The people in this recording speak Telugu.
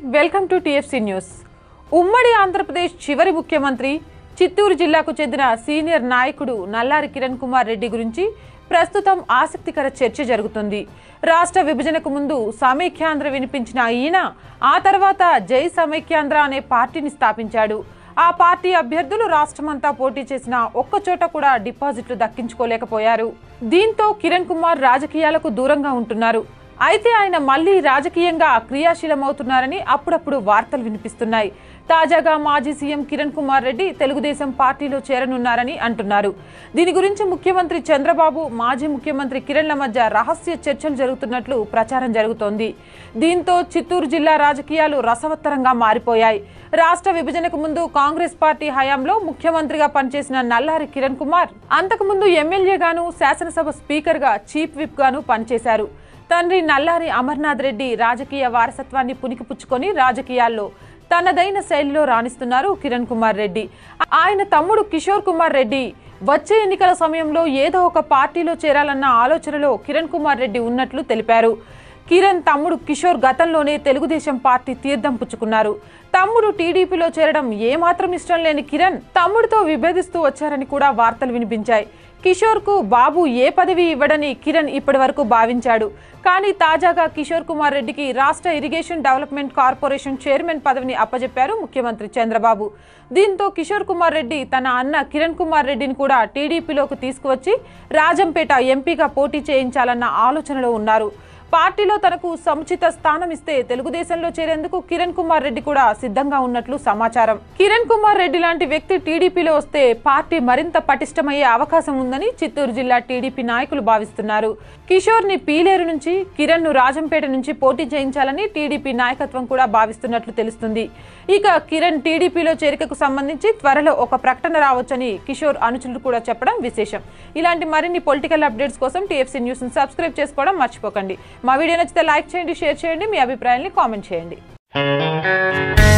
వెల్కమ్ టు టిఎఫ్సి న్యూస్ ఉమ్మడి ఆంధ్రప్రదేశ్ చివరి ముఖ్యమంత్రి చిత్తూరు జిల్లాకు చెందిన సీనియర్ నాయకుడు నల్లారి కిరణ్ కుమార్ రెడ్డి గురించి ప్రస్తుతం ఆసక్తికర చర్చ జరుగుతుంది రాష్ట్ర విభజనకు ముందు సమైక్యాంధ్ర వినిపించిన ఈయన ఆ తర్వాత జై సమైక్యాంధ్ర అనే పార్టీని స్థాపించాడు ఆ పార్టీ అభ్యర్థులు రాష్ట్రమంతా పోటీ చేసిన ఒక్కచోట కూడా డిపాజిట్లు దక్కించుకోలేకపోయారు దీంతో కిరణ్ కుమార్ రాజకీయాలకు దూరంగా ఉంటున్నారు అయితే ఆయన మళ్ళీ రాజకీయంగా క్రియాశీలమవుతున్నారని అప్పుడప్పుడు వార్తలు వినిపిస్తున్నాయి తాజాగా మాజీ సీఎం కిరణ్ కుమార్ రెడ్డి తెలుగుదేశం పార్టీలో చేరనున్నారని అంటున్నారు దీని గురించి ముఖ్యమంత్రి చంద్రబాబు మాజీ ముఖ్యమంత్రి కిరణ్ల మధ్య రహస్య చర్చలు జరుగుతున్నట్లు ప్రచారం జరుగుతోంది దీంతో చిత్తూరు జిల్లా రాజకీయాలు రసవత్తరంగా మారిపోయాయి రాష్ట్ర విభజనకు ముందు కాంగ్రెస్ పార్టీ హయాంలో ముఖ్యమంత్రిగా పనిచేసిన నల్లారి కిరణ్ కుమార్ అంతకుముందు ఎమ్మెల్యేగాను శాసనసభ స్పీకర్గా చీఫ్ విప్ గాను పనిచేశారు తండ్రి నల్లారి అమర్నాథ్ రెడ్డి రాజకీయ వారసత్వాన్ని పుణికిపుచ్చుకొని రాజకీయాల్లో తనదైన శైలిలో రాణిస్తున్నారు కిరణ్ కుమార్ రెడ్డి ఆయన తమ్ముడు కిషోర్ కుమార్ రెడ్డి వచ్చే ఎన్నికల సమయంలో ఏదో ఒక పార్టీలో చేరాలన్న ఆలోచనలో కిరణ్ కుమార్ రెడ్డి ఉన్నట్లు తెలిపారు కిరణ్ తమ్ముడు కిషోర్ గతంలోనే తెలుగుదేశం పార్టీ తీర్థం పుచ్చుకున్నారు తమ్ముడు టీడీపీలో చేరడం ఏమాత్రం ఇష్టం లేని కిరణ్ తమ్ముడితో విభేదిస్తూ వచ్చారని కూడా వార్తలు వినిపించాయి కిషోర్ కు బాబు ఏ పదవి ఇవ్వడని కిరణ్ ఇప్పటి వరకు భావించాడు కానీ తాజాగా కిషోర్ కుమార్ రెడ్డికి రాష్ట్ర ఇరిగేషన్ డెవలప్మెంట్ కార్పొరేషన్ చైర్మన్ పదవిని అప్పజెప్పారు ముఖ్యమంత్రి చంద్రబాబు దీంతో కిషోర్ కుమార్ రెడ్డి తన అన్న కిరణ్ కుమార్ రెడ్డిని కూడా టీడీపీలోకి తీసుకువచ్చి రాజంపేట ఎంపీగా పోటీ చేయించాలన్న ఆలోచనలో ఉన్నారు పార్టీలో తనకు సముచిత స్థానం ఇస్తే తెలుగుదేశంలో చేరేందుకు కిరణ్ కుమార్ రెడ్డి కూడా సిద్ధంగా ఉన్నట్లు సమాచారం కిరణ్ కుమార్ రెడ్డి లాంటి వ్యక్తి టీడీపీలో వస్తే పార్టీ మరింత పటిష్టమయ్యే అవకాశం ఉందని చిత్తూరు జిల్లా టీడీపీ నాయకులు భావిస్తున్నారు కిషోర్ ని పీలేరు నుంచి కిరణ్ ను రాజంపేట నుంచి పోటీ చేయించాలని టీడీపీ నాయకత్వం కూడా భావిస్తున్నట్లు తెలుస్తుంది ఇక కిరణ్ టీడీపీలో చేరికకు సంబంధించి త్వరలో ఒక ప్రకటన రావచ్చని కిషోర్ అనుచరులు కూడా చెప్పడం విశేషం ఇలాంటి మరిన్ని పొలిటికల్ అప్డేట్స్ కోసం టీఎఫ్సీ న్యూస్ ని సబ్స్క్రైబ్ చేసుకోవడం మర్చిపోకండి మా వీడియో నచ్చితే లైక్ చేయండి షేర్ చేయండి మీ అభిప్రాయాన్ని కామెంట్ చేయండి